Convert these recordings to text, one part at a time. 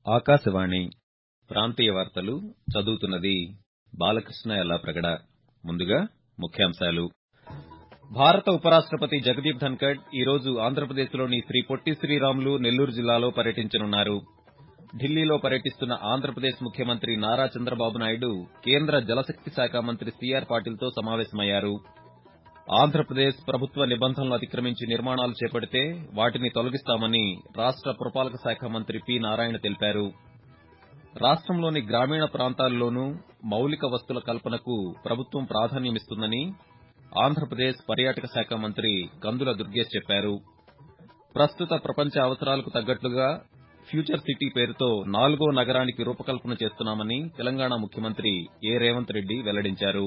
ఆకాశవాణి ప్రాంతీయ వార్తలు చదువుతున్నది బాలకృష్ణ ఎల్లాప్రగడ ముందుగా ముఖ్యాంశాలు భారత ఉపరాష్టపతి జగదీప్ ధన్కడ్ ఈ రోజు ఆంధ్రప్రదేశ్లోని శ్రీ పొట్టి శ్రీరాములు నెల్లూరు జిల్లాలో పర్యటించనున్నారు ఢిల్లీలో పర్యటిస్తున్న ఆంధ్రప్రదేశ్ ముఖ్యమంత్రి నారా చంద్రబాబు నాయుడు కేంద్ర జలశక్తి శాఖ మంత్రి సీఆర్ పాటిల్తో సమావేశమయ్యారు ఆంధ్రప్రదేశ్ ప్రభుత్వ నిబంధనలు అతిక్రమించి నిర్మాణాలు చేపడితే వాటిని తొలగిస్తామని రాష్ట పురపాలక శాఖ మంత్రి పి నారాయణ తెలిపారు రాష్టంలోని గ్రామీణ ప్రాంతాల్లోనూ మౌలిక వసతుల కల్పనకు ప్రభుత్వం ప్రాధాన్యమిస్తుందని ఆంధ్రప్రదేశ్ పర్యాటక శాఖ మంత్రి కందుల దుర్గేష్ చెప్పారు ప్రస్తుత ప్రపంచ అవసరాలకు తగ్గట్లుగా ఫ్యూచర్ సిటీ పేరుతో నాలుగో నగరానికి రూపకల్పన చేస్తున్నామని తెలంగాణ ముఖ్యమంత్రి ఏ రేవంత్ రెడ్డి వెల్లడించారు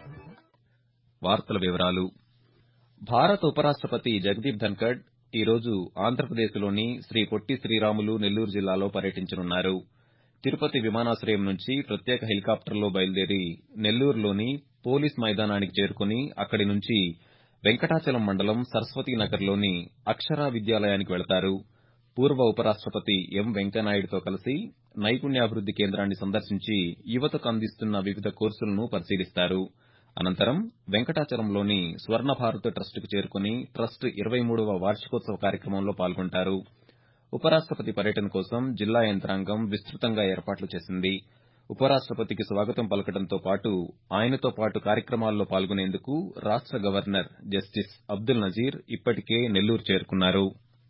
వార్తల వివరాలు భారత ఉపరాష్టపతి జగదీప్ ధన్కడ్ ఈ రోజు ఆంధ్రప్రదేశ్లోని శ్రీ పొట్టి శ్రీరాములు నెల్లూరు జిల్లాలో పర్యటించనున్నారు తిరుపతి విమానాశ్రయం నుంచి ప్రత్యేక హెలికాప్టర్లో బయలుదేరి నెల్లూరులోని పోలీస్ మైదానానికి చేరుకుని అక్కడి నుంచి వెంకటాచలం మండలం సరస్వతీనగర్లోని అక్షర విద్యాలయానికి వెళతారు పూర్వ ఉపరాష్టపతి ఎం వెంకయ్యనాయుడుతో కలిసి నైపుణ్యాభివృద్ది కేంద్రాన్ని సందర్శించి యువతకు అందిస్తున్న వివిధ కోర్సులను పరిశీలిస్తారు అనంతరం వెంకటాచలంలోని స్వర్ణ భారత్ ట్రస్టుకు చేరుకుని ట్రస్ట్ ఇరవై మూడవ వార్షికోత్సవ కార్యక్రమంలో పాల్గొంటారు ఉపరాష్టపతి పర్యటన కోసం జిల్లా యంత్రాంగం విస్తృతంగా ఏర్పాట్లు చేసింది ఉపరాష్టపతికి స్వాగతం పలకడంతో పాటు ఆయనతో పాటు కార్యక్రమాల్లో పాల్గొనేందుకు రాష్ట గవర్నర్ జస్టిస్ అబ్దుల్ నజీర్ ఇప్పటికే నెల్లూరు చేరుకున్నారు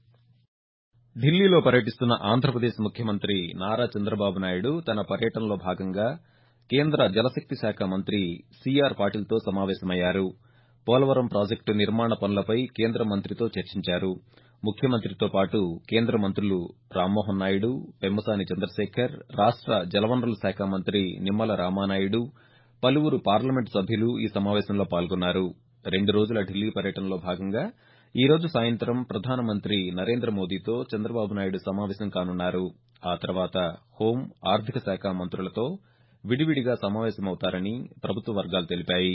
ఢిల్లీలో పర్యటిస్తున్న ఆంధ్రప్రదేశ్ ముఖ్యమంత్రి నారా చంద్రబాబు నాయుడు తన పర్యటనలో భాగంగా కేంద్ర జలశక్తి శాఖ మంత్రి సీఆర్ పాటిల్తో సమావేశమయ్యారు పోలవరం ప్రాజెక్టు నిర్మాణ పనులపై కేంద్ర మంత్రితో చర్చించారు ముఖ్యమంత్రితో పాటు కేంద్ర మంత్రులు రామ్మోహన్ నాయుడు పెమ్మసాని చంద్రశేఖర్ రాష్ట జలవనరుల శాఖ మంత్రి నిమ్మల రామానాయుడు పలువురు పార్లమెంటు సభ్యులు ఈ సమావేశంలో పాల్గొన్నారు రెండు రోజుల ఢిల్లీ పర్యటనలో భాగంగా ఈ రోజు సాయంత్రం ప్రధానమంత్రి నరేంద్ర మోదీతో చంద్రబాబు నాయుడు సమావేశం కానున్నారు ఆ తర్వాత హోం ఆర్థిక శాఖ మంత్రులతో విడివిడిగా సమావేశమవుతారని ప్రభుత్వ వర్గాలు తెలిపాయి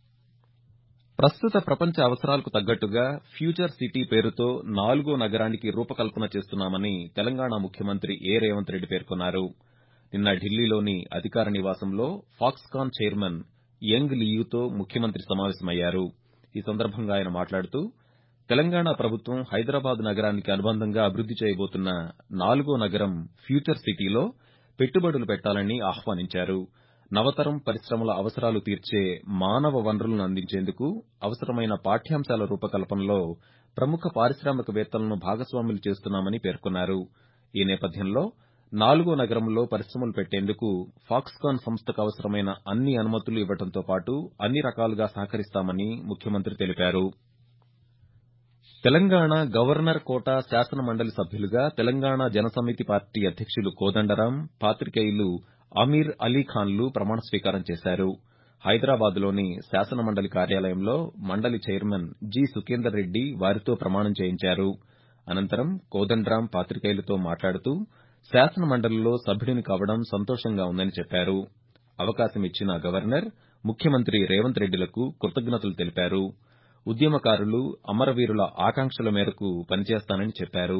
ప్రస్తుత ప్రపంచ అవసరాలకు తగ్గట్టుగా ఫ్యూచర్ సిటీ పేరుతో నాలుగో నగరానికి రూపకల్పన చేస్తున్నామని తెలంగాణ ముఖ్యమంత్రి ఏ రేవంత్ రెడ్డి పేర్కొన్నారు నిన్న ఢిల్లీలోని అధికార నివాసంలో ఫాక్స్కాన్ చైర్మన్ యంగ్ లియూతో ముఖ్యమంత్రి సమావేశమయ్యారు ఈ సందర్భంగా ఆయన మాట్లాడుతూ తెలంగాణ ప్రభుత్వం హైదరాబాద్ నగరానికి అనుబంధంగా అభివృద్ది చేయబోతున్న నాలుగో నగరం ఫ్యూచర్ సిటీలో పెట్టుబడులు పెట్టాలని ఆహ్వానించారు నవతరం పరిశ్రమల అవసరాలు తీర్చే మానవ వనరులను అందించేందుకు అవసరమైన పాఠ్యాంశాల రూపకల్పనలో ప్రముఖ పారిశ్రామికవేత్తలను భాగస్వాములు చేస్తున్నామని పేర్కొన్నారు ఈ నేపథ్యంలో నాలుగో నగరంలో పరిశ్రమలు పెట్టేందుకు ఫాక్స్కాన్ సంస్థకు అవసరమైన అన్ని అనుమతులు ఇవ్వడంతో పాటు అన్ని రకాలుగా సహకరిస్తామని ముఖ్యమంత్రి తెలిపారు తెలంగాణ గవర్నర్ కోటా శాసన మండలి సభ్యులుగా తెలంగాణ జనసమితి పార్టీ అధ్యక్షులు కోదండరాం పాత్రికేయులు అమీర్ అలీఖాన్లు ప్రమాణ స్వీకారం చేశారు హైదరాబాద్లోని శాసన మండలి కార్యాలయంలో మండలి చైర్మన్ జి సుఖేందర్ రెడ్డి వారితో ప్రమాణం చేయించారు అనంతరం కోదండరాం పాత్రికేయులతో మాట్లాడుతూ శాసన మండలిలో సభ్యుడిని కావడం సంతోషంగా ఉందని చెప్పారు అవకాశం ఇచ్చిన గవర్నర్ ముఖ్యమంత్రి రేవంత్ రెడ్డిలకు కృతజ్ఞతలు తెలిపారు ఉద్యమకారులు అమరవీరుల ఆకాంక్షల మేరకు పనిచేస్తానని చెప్పారు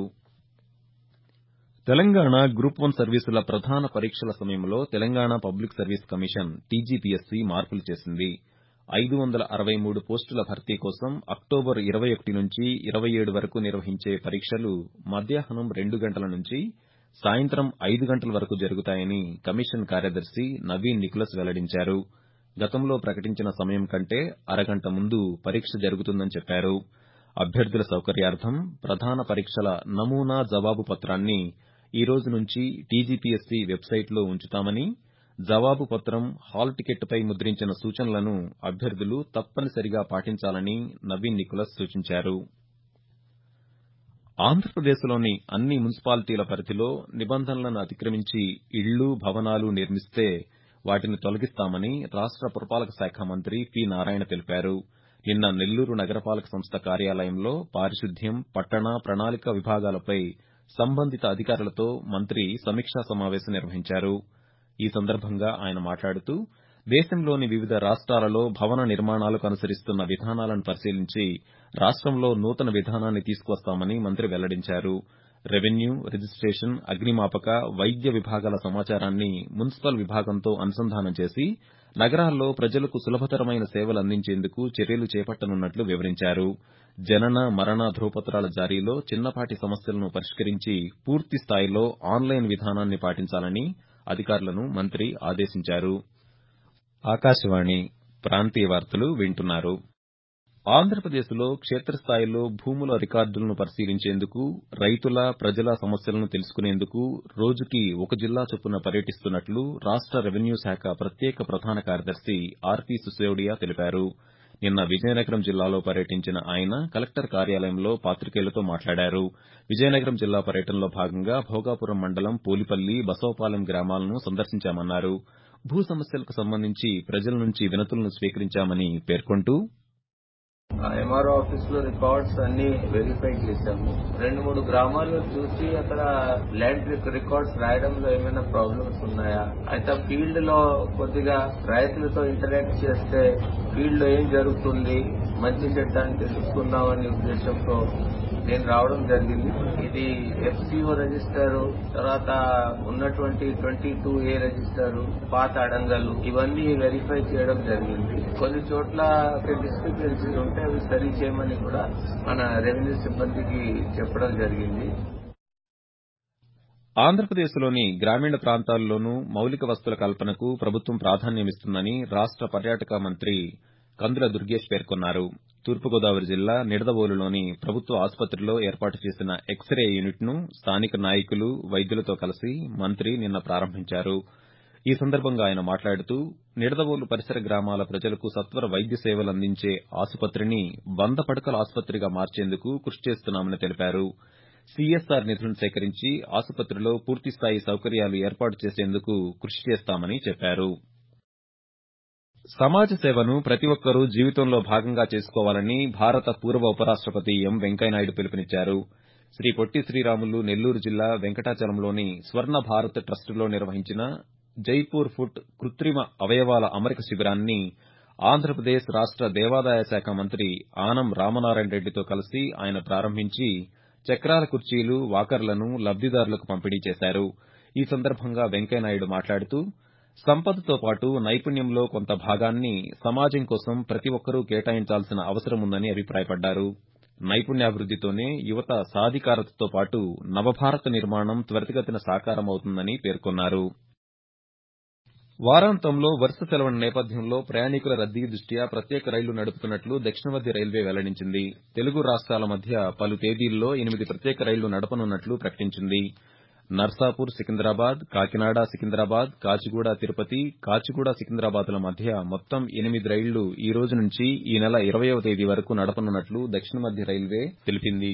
తెలంగాణ గ్రూప్ వన్ సర్వీసుల ప్రధాన పరీక్షల సమయంలో Telangana public service commission TGPSC మార్పులు చేసింది ఐదు వందల అరవై మూడు పోస్టుల భర్తీ కోసం అక్టోబర్ ఇరవై ఒకటి నుంచి ఇరవై ఏడు వరకు నిర్వహించే పరీక్షలు మధ్యాహ్నం రెండు గంటల నుంచి సాయంత్రం ఐదు గంటల వరకు జరుగుతాయని కమిషన్ కార్యదర్శి నవీన్ నికులస్ వెల్లడించారు గతంలో ప్రకటించిన సమయం కంటే అరగంట ముందు పరీక్ష జరుగుతుందని చెప్పారు అభ్యర్థుల సౌకర్యార్థం ప్రధాన పరీక్షల నమూనా జవాబు పత్రాన్ని ఈ రోజు నుంచి టీజీపీఎస్సీ వెబ్సైట్లో ఉంచుతామని జవాబు పత్రం హాల్ టికెట్పై ముద్రించిన సూచనలను అభ్యర్థులు తప్పనిసరిగా పాటించాలని నవీన్ నికులస్ సూచించారు ఆంధ్రప్రదేశ్లోని అన్ని మున్సిపాలిటీల పరిధిలో నిబంధనలను అతిక్రమించి ఇళ్లు భవనాలు నిర్మిస్తే వాటిని తొలగిస్తామని రాష్ట పురపాలక శాఖ మంత్రి పి నారాయణ తెలిపారు నిన్న నెల్లూరు నగరపాలక సంస్థ కార్యాలయంలో పారిశుద్ధ్యం పట్టణ ప్రణాళిక విభాగాలపై సంబంధిత అధికారులతో మంత్రి సమీక్షా సమావేశం నిర్వహించారు ఈ సందర్భంగా ఆయన మాట్లాడుతూ దేశంలోని వివిధ రాష్ట్రాలలో భవన నిర్మాణాలకు అనుసరిస్తున్న విధానాలను పరిశీలించి రాష్టంలో నూతన విధానాన్ని తీసుకువస్తామని మంత్రి వెల్లడించారు రెవెన్యూ రిజిస్టేషన్ అగ్నిమాపక వైద్య విభాగాల సమాచారాన్ని మున్సిపల్ విభాగంతో అనుసంధానం చేసి నగరాల్లో ప్రజలకు సులభతరమైన సేవలు అందించేందుకు చర్యలు చేపట్టనున్నట్లు వివరించారు జనన మరణ ధృవపత్రాల జారీలో చిన్నపాటి సమస్యలను పరిష్కరించి పూర్తి స్థాయిలో ఆన్లైన్ విధానాన్ని పాటించాలని అధికారులను మంత్రి ఆదేశించారు ఆకాశవాణి ప్రాంతీయ వార్తలు వింటున్నారు ఆంధ్రప్రదేశ్లో క్షేత్రస్థాయిలో భూముల రికార్డులను పరిశీలించేందుకు రైతుల ప్రజల సమస్యలను తెలుసుకునేందుకు రోజుకి ఒక జిల్లా చొప్పున పర్యటిస్తున్నట్లు రాష్ట రెవెన్యూ శాఖ ప్రత్యేక ప్రధాన కార్యదర్శి ఆర్పీ సుసేవడియా తెలిపారు నిన్న విజయనగరం జిల్లాలో పర్యటించిన ఆయన కలెక్టర్ కార్యాలయంలో పాతికేయులతో మాట్లాడారు విజయనగరం జిల్లా పర్యటనలో భాగంగా భోగాపురం మండలం పోలిపల్లి బసవపాలెం గ్రామాలను సందర్శించామన్నారు భూ సమస్యలకు సంబంధించి ప్రజల నుంచి వినతులను స్వీకరించామని పేర్కొంటూ ఎంఆర్ఓ ఆఫీస్ లో రికార్డ్స్ అన్ని వెరిఫై చేశాము రెండు మూడు గ్రామాల్లో చూసి అక్కడ ల్యాండ్ రికార్డ్స్ రాయడంలో ఏమైనా ప్రాబ్లమ్స్ ఉన్నాయా అయితే ఫీల్డ్ లో కొద్దిగా రైతులతో ఇంటరాక్ట్ చేస్తే ఫీల్డ్ లో ఏం జరుగుతుంది మంచి చెడ్డాన్ని తెలుసుకుందామనే ఉద్దేశంతో నేను రావడం జరిగింది ఇది ఎఫ్సిఓ రిజిస్టర్ తర్వాత ఉన్నటువంటి ట్వంటీ టూ ఏ రిజిస్టర్ పాత అడంగలు ఇవన్నీ వెరిఫై చేయడం జరిగింది కొన్ని చోట్ల డిస్క్రిపెన్సీస్ ఉంటే అవి సరి చేయమని కూడా మన రెవెన్యూ సిబ్బందికి చెప్పడం జరిగింది ఆంధ్రప్రదేశ్లోని గ్రామీణ ప్రాంతాల్లోనూ మౌలిక వస్తుల కల్పనకు ప్రభుత్వం ప్రాధాన్యమిస్తుందని రాష్ట పర్యాటక మంత్రి కందుల దుర్గేష్ పేర్కొన్నారు తూర్పుగోదావరి జిల్లా నిడదవోలులోని ప్రభుత్వ ఆసుపత్రిలో ఏర్పాటు చేసిన ఎక్స్రే యూనిట్ను స్థానిక నాయకులు వైద్యులతో కలిసి మంత్రి నిన్న ప్రారంభించారు ఈ సందర్భంగా ఆయన మాట్లాడుతూ నిడదవోలు పరిసర గ్రామాల ప్రజలకు సత్వర వైద్య సేవలు అందించే ఆసుపత్రిని వంద పడకల ఆసుపత్రిగా మార్చేందుకు కృషి చేస్తున్నామని తెలిపారు సీఎస్ఆర్ నిధులను సేకరించి ఆసుపత్రిలో పూర్తిస్థాయి సౌకర్యాలు ఏర్పాటు చేసేందుకు కృషి చేస్తామని చెప్పారు సమాజ సేవను ప్రతి ఒక్కరూ జీవితంలో భాగంగా చేసుకోవాలని భారత పూర్వ ఉపరాష్టపతి ఎం వెంకయ్యనాయుడు పిలుపునిచ్చారు శ్రీ పొట్టి శ్రీరాములు నెల్లూరు జిల్లా వెంకటాచలంలోని స్వర్ణ భారత్ ట్రస్టులో నిర్వహించిన జైపూర్ ఫుట్ కృత్రిమ అవయవాల అమరిక శిబిరాన్ని ఆంధ్రప్రదేశ్ రాష్ట దేవాదాయ శాఖ మంత్రి ఆనం రామనారాయణ రెడ్డితో కలిసి ఆయన ప్రారంభించి చక్రాల కుర్చీలు వాకర్లను లబ్దిదారులకు పంపిణీ చేశారు ఈ సందర్భంగా వెంకయ్యనాయుడు మాట్లాడుతూ సంపదతో పాటు నైపుణ్యంలో కొంత భాగాన్ని సమాజం కోసం ప్రతి ఒక్కరూ కేటాయించాల్సిన అవసరం ఉందని అభిప్రాయపడ్డారు నైపుణ్యాభివృద్దితోనే యువత సాధికారతతో పాటు నవభారత నిర్మాణం త్వరితగతిన సాకారమవుతుందని పేర్కొన్నారు వారాంతంలో వరుస సెలవుల నేపథ్యంలో ప్రయాణికుల రద్దీ దృష్ట్యా ప్రత్యేక రైళ్లు నడుపుతున్నట్లు దక్షిణ మధ్య రైల్వే వెల్లడించింది తెలుగు రాష్ట్రాల మధ్య పలు తేదీల్లో ఎనిమిది ప్రత్యేక రైళ్లు నడపనున్నట్లు ప్రకటించింది నర్సాపూర్ సికింద్రాబాద్ కాకినాడ సికింద్రాబాద్ కాచిగూడ తిరుపతి కాచిగూడ సికింద్రాబాద్ల మధ్య మొత్తం ఎనిమిది రైళ్లు ఈ రోజు నుంచి ఈ నెల ఇరవయవ తేదీ వరకు నడపనున్నట్లు దక్షిణ మధ్య రైల్వే తెలిపింది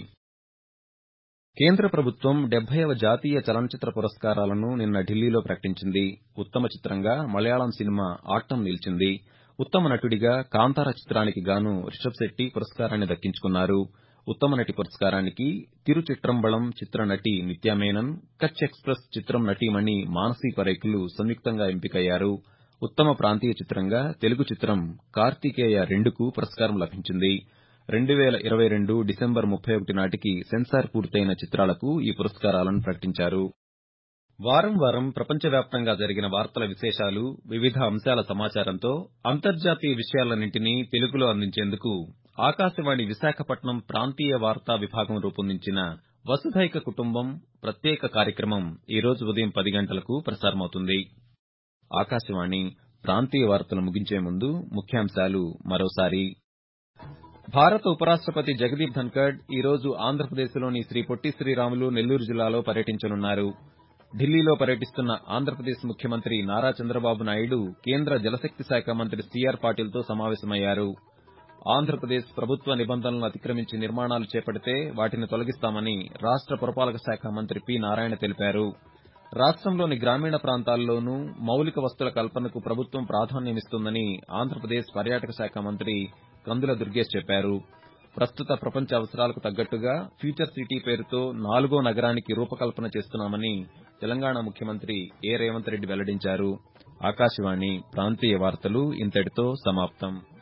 కేంద్ర ప్రభుత్వం డెబ్బైవ జాతీయ చలనచిత్ర పురస్కారాలను నిన్న ఢిల్లీలో ప్రకటించింది ఉత్తమ చిత్రంగా మలయాళం సినిమా ఆట్టం నిలిచింది ఉత్తమ నటుడిగా కాంతార చిత్రానికి గాను రిషబ్ శెట్టి పురస్కారాన్ని దక్కించుకున్నారు ఉత్తమ నటి పురస్కారానికి తిరుచిట్రంబళం చిత్ర నటి నిత్యామేనన్ కచ్ ఎక్స్ప్రెస్ చిత్రం నటీమణి మానసీ పరేఖులు సంయుక్తంగా ఎంపికయ్యారు ఉత్తమ ప్రాంతీయ చిత్రంగా తెలుగు చిత్రం కార్తికేయ రెండుకు పురస్కారం లభించింది రెండు వేల ఇరవై రెండు డిసెంబర్ ముప్పై ఒకటి నాటికి సెన్సార్ పూర్తయిన చిత్రాలకు ఈ పురస్కారాలను ప్రకటించారు వారం వారం ప్రపంచవ్యాప్తంగా జరిగిన వార్తల విశేషాలు వివిధ అంశాల సమాచారంతో అంతర్జాతీయ విషయాలన్నింటినీ తెలుగులో అందించేందుకు ఆకాశవాణి విశాఖపట్నం ప్రాంతీయ వార్తా విభాగం రూపొందించిన వసుధైక కుటుంబం ప్రత్యేక కార్యక్రమం ఈ రోజు ఉదయం పది గంటలకు ప్రసారమవుతుంది ఆకాశవాణి ప్రాంతీయ వార్తలు ముగించే ముందు ముఖ్యాంశాలు మరోసారి భారత ఉపరాష్టపతి జగదీప్ ధన్కడ్ ఈ రోజు ఆంధ్రప్రదేశ్లోని శ్రీ పొట్టి శ్రీరాములు నెల్లూరు జిల్లాలో పర్యటించనున్నారు ఢిల్లీలో పర్యటిస్తున్న ఆంధ్రప్రదేశ్ ముఖ్యమంత్రి నారా చంద్రబాబు నాయుడు కేంద్ర జలశక్తి శాఖ మంత్రి సీఆర్ పాటిల్తో సమావేశమయ్యారు ఆంధ్రప్రదేశ్ ప్రభుత్వ నిబంధనలను అతిక్రమించి నిర్మాణాలు చేపడితే వాటిని తొలగిస్తామని రాష్ట పురపాలక శాఖ మంత్రి పి నారాయణ తెలిపారు రాష్టంలోని గ్రామీణ ప్రాంతాల్లోనూ మౌలిక వస్తుల కల్పనకు ప్రభుత్వం ప్రాధాన్యమిస్తుందని ఆంధ్రప్రదేశ్ పర్యాటక శాఖ మంత్రి కందుల దుర్గేష్ చెప్పారు ప్రస్తుత ప్రపంచ అవసరాలకు తగ్గట్టుగా ఫ్యూచర్ సిటీ పేరుతో నాలుగో నగరానికి రూపకల్పన చేస్తున్నామని తెలంగాణ ముఖ్యమంత్రి ఏ రేవంత్ రెడ్డి వెల్లడించారు ఆకాశవాణి ప్రాంతీయ వార్తలు ఇంతటితో సమాప్తం